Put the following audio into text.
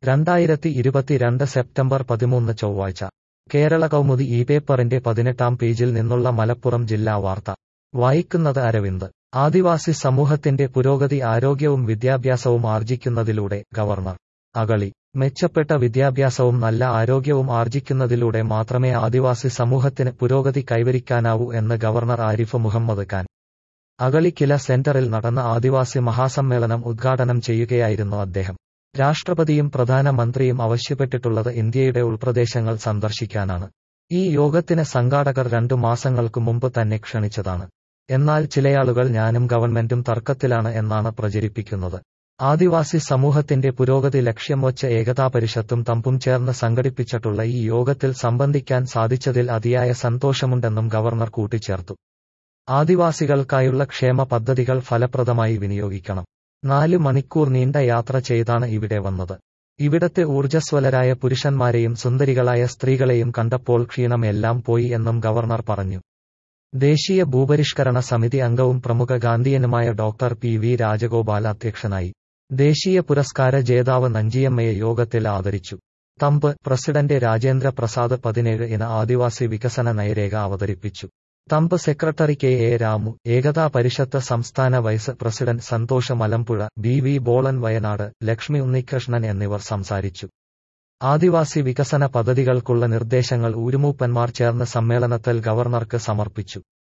രണ്ടായിരത്തി ഇരുപത്തിരണ്ട് സെപ്റ്റംബർ പതിമൂന്ന് ചൊവ്വാഴ്ച കേരള കൗമുദി ഈ പേപ്പറിന്റെ പതിനെട്ടാം പേജിൽ നിന്നുള്ള മലപ്പുറം ജില്ലാ വാർത്ത വായിക്കുന്നത് അരവിന്ദ് ആദിവാസി സമൂഹത്തിന്റെ പുരോഗതി ആരോഗ്യവും വിദ്യാഭ്യാസവും ആർജിക്കുന്നതിലൂടെ ഗവർണർ അകളി മെച്ചപ്പെട്ട വിദ്യാഭ്യാസവും നല്ല ആരോഗ്യവും ആർജിക്കുന്നതിലൂടെ മാത്രമേ ആദിവാസി സമൂഹത്തിന് പുരോഗതി കൈവരിക്കാനാവൂ എന്ന് ഗവർണർ ആരിഫ് മുഹമ്മദ് ഖാൻ അകളിക്കില സെന്ററിൽ നടന്ന ആദിവാസി മഹാസമ്മേളനം ഉദ്ഘാടനം ചെയ്യുകയായിരുന്നു അദ്ദേഹം രാഷ്ട്രപതിയും പ്രധാനമന്ത്രിയും ആവശ്യപ്പെട്ടിട്ടുള്ളത് ഇന്ത്യയുടെ ഉൾപ്രദേശങ്ങൾ സന്ദർശിക്കാനാണ് ഈ യോഗത്തിന് സംഘാടകർ രണ്ടു മാസങ്ങൾക്കു മുമ്പ് തന്നെ ക്ഷണിച്ചതാണ് എന്നാൽ ചിലയാളുകൾ ഞാനും ഗവൺമെന്റും തർക്കത്തിലാണ് എന്നാണ് പ്രചരിപ്പിക്കുന്നത് ആദിവാസി സമൂഹത്തിന്റെ പുരോഗതി ലക്ഷ്യം വച്ച ഏകതാ പരിഷത്തും തമ്പും ചേർന്ന് സംഘടിപ്പിച്ചിട്ടുള്ള ഈ യോഗത്തിൽ സംബന്ധിക്കാൻ സാധിച്ചതിൽ അതിയായ സന്തോഷമുണ്ടെന്നും ഗവർണർ കൂട്ടിച്ചേർത്തു ആദിവാസികൾക്കായുള്ള ക്ഷേമ പദ്ധതികൾ ഫലപ്രദമായി വിനിയോഗിക്കണം നാല് മണിക്കൂർ നീണ്ട യാത്ര ചെയ്താണ് ഇവിടെ വന്നത് ഇവിടത്തെ ഊർജ്ജസ്വലരായ പുരുഷന്മാരെയും സുന്ദരികളായ സ്ത്രീകളെയും കണ്ടപ്പോൾ ക്ഷീണം എല്ലാം പോയി എന്നും ഗവർണർ പറഞ്ഞു ദേശീയ ഭൂപരിഷ്കരണ സമിതി അംഗവും പ്രമുഖ ഗാന്ധിയനുമായ ഡോക്ടർ പി വി രാജഗോപാൽ അധ്യക്ഷനായി ദേശീയ പുരസ്കാര ജേതാവ് നഞ്ചിയമ്മയെ യോഗത്തിൽ ആദരിച്ചു തമ്പ് പ്രസിഡന്റ് രാജേന്ദ്ര പ്രസാദ് പതിനേഴ് ഇന ആദിവാസി വികസന നയരേഖ അവതരിപ്പിച്ചു Thampu secretary K A Ramu Ekta Parishad സംസ്ഥാന vice president Santhosh Malampuzha B V Bolan Wayanad Lakshmi Unnikrishnan എന്നിവർ സംസാരിച്ചു ആദിവാസി വികസന പദ്ധതികൾക്കുള്ള നിർദ്ദേശങ്ങൾ ഊരുമൂപ്പന്മാർ ചേർന്ന് സമ്മേളനത്തിൽ ഗവർണർക്ക് സമർപ്പിച്ചു